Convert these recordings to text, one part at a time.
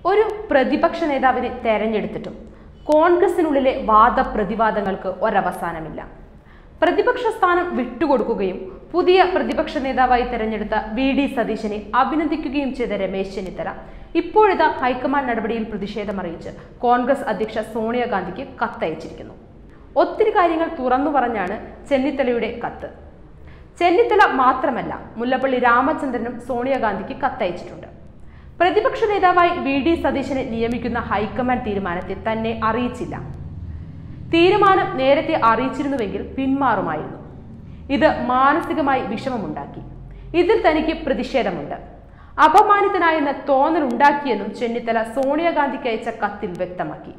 ഒരു പ്രതിപക്ഷ നേതാവിനെ തെരഞ്ഞെടുത്തിട്ടും കോൺഗ്രസിനുള്ളിലെ വാദപ്രതിവാദങ്ങൾക്ക് ഒരവസാനമില്ല പ്രതിപക്ഷ സ്ഥാനം വിട്ടുകൊടുക്കുകയും പുതിയ പ്രതിപക്ഷ നേതാവായി തെരഞ്ഞെടുത്ത വി ഡി സതീശനെ അഭിനന്ദിക്കുകയും ചെയ്ത രമേശ് ചെന്നിത്തല ഇപ്പോഴിതാ ഹൈക്കമാൻഡ് നടപടിയിൽ പ്രതിഷേധമറിയിച്ച് കോൺഗ്രസ് അധ്യക്ഷ സോണിയാഗാന്ധിക്ക് കത്തയച്ചിരിക്കുന്നു ഒത്തിരി കാര്യങ്ങൾ തുറന്നു പറഞ്ഞാണ് ചെന്നിത്തലയുടെ കത്ത് ചെന്നിത്തല മാത്രമല്ല മുല്ലപ്പള്ളി രാമചന്ദ്രനും സോണിയാഗാന്ധിക്ക് കത്തയച്ചിട്ടുണ്ട് പ്രതിപക്ഷ നേതാവായി വി ഡി സതീശനെ നിയമിക്കുന്ന ഹൈക്കമാൻഡ് തീരുമാനത്തെ തന്നെ അറിയിച്ചില്ല തീരുമാനം നേരത്തെ അറിയിച്ചിരുന്നുവെങ്കിൽ പിന്മാറുമായിരുന്നു ഇത് മാനസികമായി വിഷമമുണ്ടാക്കി ഇതിൽ തനിക്ക് പ്രതിഷേധമുണ്ട് അപമാനിതനായെന്ന തോന്നലുണ്ടാക്കിയെന്നും ചെന്നിത്തല സോണിയാഗാന്ധിക്ക് അയച്ച കത്തിൽ വ്യക്തമാക്കി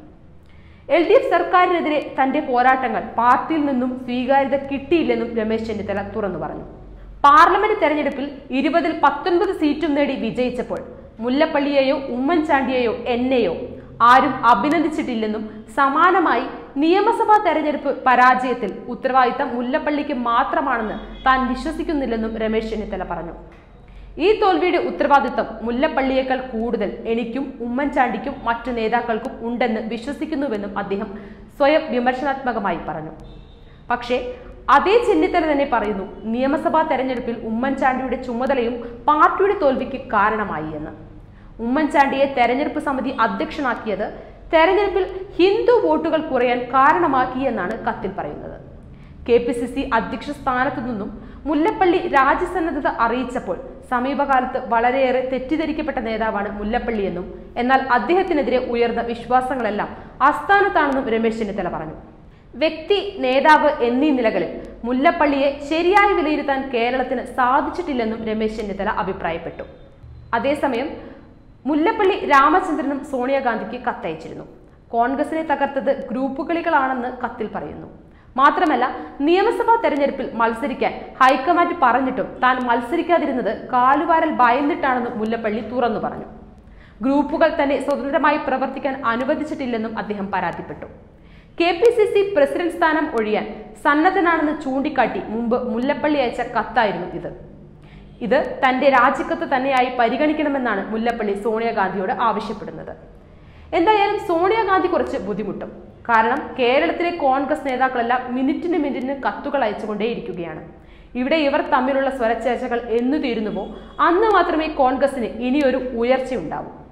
എൽ ഡി എഫ് സർക്കാരിനെതിരെ തന്റെ പോരാട്ടങ്ങൾ പാർട്ടിയിൽ നിന്നും സ്വീകാര്യത കിട്ടിയില്ലെന്നും രമേശ് ചെന്നിത്തല തുറന്നു പറഞ്ഞു പാർലമെന്റ് തെരഞ്ഞെടുപ്പിൽ ഇരുപതിൽ പത്തൊൻപത് സീറ്റും നേടി വിജയിച്ചപ്പോൾ മുല്ലപ്പള്ളിയെയോ ഉമ്മൻചാണ്ടിയെയോ എന്നെയോ ആരും അഭിനന്ദിച്ചിട്ടില്ലെന്നും സമാനമായി നിയമസഭാ തെരഞ്ഞെടുപ്പ് പരാജയത്തിൽ ഉത്തരവാദിത്തം മുല്ലപ്പള്ളിക്ക് മാത്രമാണെന്ന് താൻ വിശ്വസിക്കുന്നില്ലെന്നും രമേശ് ചെന്നിത്തല പറഞ്ഞു ഈ തോൽവിയുടെ ഉത്തരവാദിത്തം മുല്ലപ്പള്ളിയേക്കാൾ കൂടുതൽ എനിക്കും ഉമ്മൻചാണ്ടിക്കും മറ്റു നേതാക്കൾക്കും ഉണ്ടെന്ന് വിശ്വസിക്കുന്നുവെന്നും അദ്ദേഹം സ്വയം വിമർശനാത്മകമായി പറഞ്ഞു പക്ഷേ അതേ ചെന്നിത്തല തന്നെ പറയുന്നു നിയമസഭാ തെരഞ്ഞെടുപ്പിൽ ഉമ്മൻചാണ്ടിയുടെ ചുമതലയും പാർട്ടിയുടെ തോൽവിക്ക് കാരണമായി എന്ന് ഉമ്മൻചാണ്ടിയെ തെരഞ്ഞെടുപ്പ് സമിതി അധ്യക്ഷനാക്കിയത് തെരഞ്ഞെടുപ്പിൽ ഹിന്ദു വോട്ടുകൾ കുറയാൻ കാരണമാക്കിയെന്നാണ് കത്തിൽ പറയുന്നത് കെ പി സി സി അധ്യക്ഷ സ്ഥാനത്തു നിന്നും മുല്ലപ്പള്ളി രാജ്യസന്നദ്ധത അറിയിച്ചപ്പോൾ സമീപകാലത്ത് വളരെയേറെ തെറ്റിദ്ധരിക്കപ്പെട്ട നേതാവാണ് മുല്ലപ്പള്ളിയെന്നും എന്നാൽ അദ്ദേഹത്തിനെതിരെ ഉയർന്ന വിശ്വാസങ്ങളെല്ലാം അസ്ഥാനത്താണെന്നും രമേശ് ചെന്നിത്തല പറഞ്ഞു വ്യക്തി നേതാവ് എന്നീ നിലകളിൽ മുല്ലപ്പള്ളിയെ ശരിയായി വിലയിരുത്താൻ കേരളത്തിന് സാധിച്ചിട്ടില്ലെന്നും രമേശ് ചെന്നിത്തല അഭിപ്രായപ്പെട്ടു അതേസമയം മുല്ലപ്പള്ളി രാമചന്ദ്രനും സോണിയാഗാന്ധിക്ക് കത്തയച്ചിരുന്നു കോൺഗ്രസിനെ തകർത്തത് ഗ്രൂപ്പ് കളികളാണെന്ന് കത്തിൽ പറയുന്നു മാത്രമല്ല നിയമസഭാ തെരഞ്ഞെടുപ്പിൽ മത്സരിക്കാൻ ഹൈക്കമാൻഡ് പറഞ്ഞിട്ടും താൻ മത്സരിക്കാതിരുന്നത് കാലുവാരൽ ഭയന്നിട്ടാണെന്ന് മുല്ലപ്പള്ളി തുറന്നു പറഞ്ഞു ഗ്രൂപ്പുകൾ തന്നെ സ്വതന്ത്രമായി പ്രവർത്തിക്കാൻ അനുവദിച്ചിട്ടില്ലെന്നും അദ്ദേഹം പരാതിപ്പെട്ടു K P C C president സ്ഥാനം ഒഴിയാൻ സന്നദ്ധനാണെന്ന് ചൂണ്ടിക്കാട്ടി മുമ്പ് മുല്ലപ്പള്ളി അയച്ച കത്തായിരുന്നു ഇത് ഇത് തന്റെ രാജിക്കത്ത് തന്നെയായി പരിഗണിക്കണമെന്നാണ് മുല്ലപ്പള്ളി സോണിയാഗാന്ധിയോട് ആവശ്യപ്പെടുന്നത് എന്തായാലും സോണിയാഗാന്ധി കുറച്ച് ബുദ്ധിമുട്ടും കാരണം കേരളത്തിലെ കോൺഗ്രസ് നേതാക്കളെല്ലാം മിനിറ്റിന് മിനിറ്റിന് കത്തുകൾ അയച്ചുകൊണ്ടേയിരിക്കുകയാണ് ഇവിടെ ഇവർ തമ്മിലുള്ള സ്വരച്ചേർച്ചകൾ എന്നു തീരുന്നുവോ അന്ന് മാത്രമേ കോൺഗ്രസിന് ഇനിയൊരു ഉയർച്ചയുണ്ടാവൂ